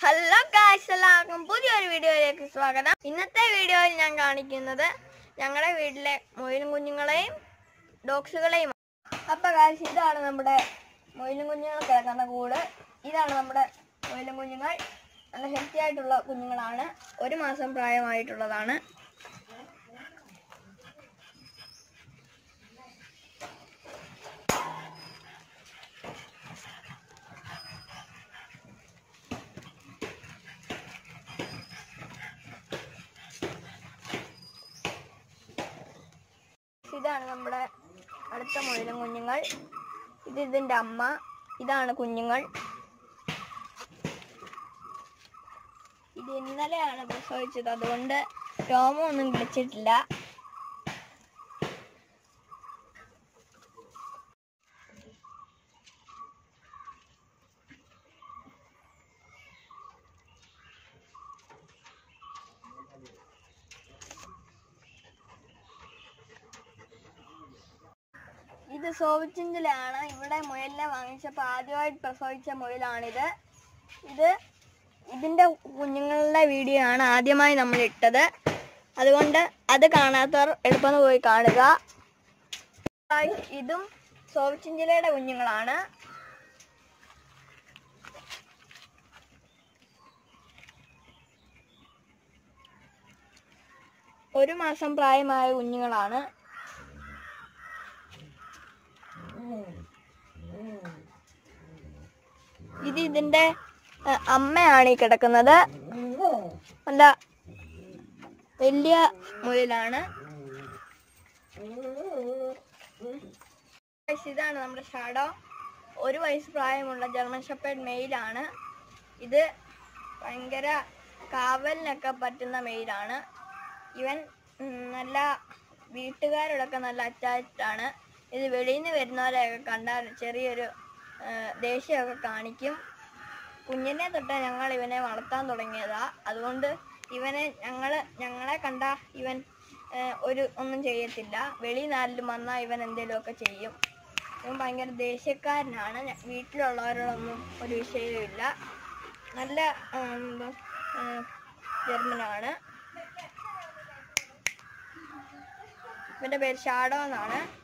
hello guys എല്ലാവർക്കും പുതിയൊരു വീഡിയോയിലേക്ക് സ്വാഗതം ഇന്നത്തെ വീഡിയോയിൽ ഞാൻ കാണിക്കുന്നത് ഞങ്ങളുടെ വീട്ടിലെ മൊയിലും കുഞ്ഞുങ്ങളെയും ഡോഗ്സുകളെയും അപ്പൊ ഗായ്സ് ഇതാണ് നമ്മുടെ മൊയിലും കുഞ്ഞുങ്ങൾ കിടക്കുന്ന കൂട് ഇതാണ് നമ്മുടെ മൊയിലും കുഞ്ഞുങ്ങൾ നല്ല ഹെൽത്തി ആയിട്ടുള്ള കുഞ്ഞുങ്ങളാണ് ഒരു മാസം പ്രായമായിട്ടുള്ളതാണ് ഇതാണ് നമ്മുടെ അടുത്ത മുയലും കുഞ്ഞുങ്ങൾ ഇത് ഇതിന്റെ അമ്മ ഇതാണ് കുഞ്ഞുങ്ങൾ ഇത് ഇന്നലെയാണ് പ്രസവിച്ചത് അതുകൊണ്ട് രോമമൊന്നും കിളിച്ചിട്ടില്ല ഇത് സോവിച്ചിഞ്ചിലാണ് ഇവിടെ മുയലിനെ വാങ്ങിച്ചപ്പോൾ ആദ്യമായിട്ട് പ്രസവിച്ച മുയലാണിത് ഇത് ഇതിന്റെ കുഞ്ഞുങ്ങളുടെ വീഡിയോ ആണ് ആദ്യമായി നമ്മൾ ഇട്ടത് അതുകൊണ്ട് അത് കാണാത്തവർ എളുപ്പം പോയി കാണുക ഇതും സോവിച്ചിഞ്ചിലയുടെ കുഞ്ഞുങ്ങളാണ് ഒരു മാസം പ്രായമായ കുഞ്ഞുങ്ങളാണ് ഇത് ഇതിന്റെ അഹ്, അമ്മയാണ് ഈ കിടക്കുന്നത് നല്ല വലിയ മുയലാണ് Guys, ഇതാണ് നമ്മുടെ ഷാഡോ ഒരു വയസ്സ് പ്രായമുള്ള ജർമ്മൻ ഷെപ്പേർഡ് മെയിലാണ് ഇത് ഭയങ്കര കാവലിനൊക്കെ പറ്റുന്ന മെയിലാണ് ഇവൻ ഉം, നല്ല വീട്ടുകാരോടൊക്കെ നല്ല അറ്റാച്ച്ഡ് ആണ് ഇത് വെളിയിൽ നിന്ന് വരുന്നവരെയൊക്കെ കണ്ടാൽ ചെറിയൊരു ആ, ദേഷ്യമൊക്കെ കാണിക്കും കുഞ്ഞിനെ തൊട്ട് ഞങ്ങൾ ഇവനെ വളർത്താൻ തുടങ്ങിയതാ അതുകൊണ്ട് ഇവനെ ഞങ്ങൾ ഞങ്ങളെ കണ്ട ഇവൻ ആ, ഒരു ഒന്നും ചെയ്യത്തില്ല വെളി നാലിലും വന്നാൽ ഇവൻ എന്തെങ്കിലുമൊക്കെ ചെയ്യും ഇവൻ ഭയങ്കര ദേഷ്യക്കാരനാണ് ഞ- വീട്ടിലുള്ളവരോടൊന്നും ഒരു വിഷയവുമില്ല നല്ല ആ, എന്താ ആ, ജർമ്മനാണ് ഇവന്റെ പേര് ഷാഡോ എന്നാണ്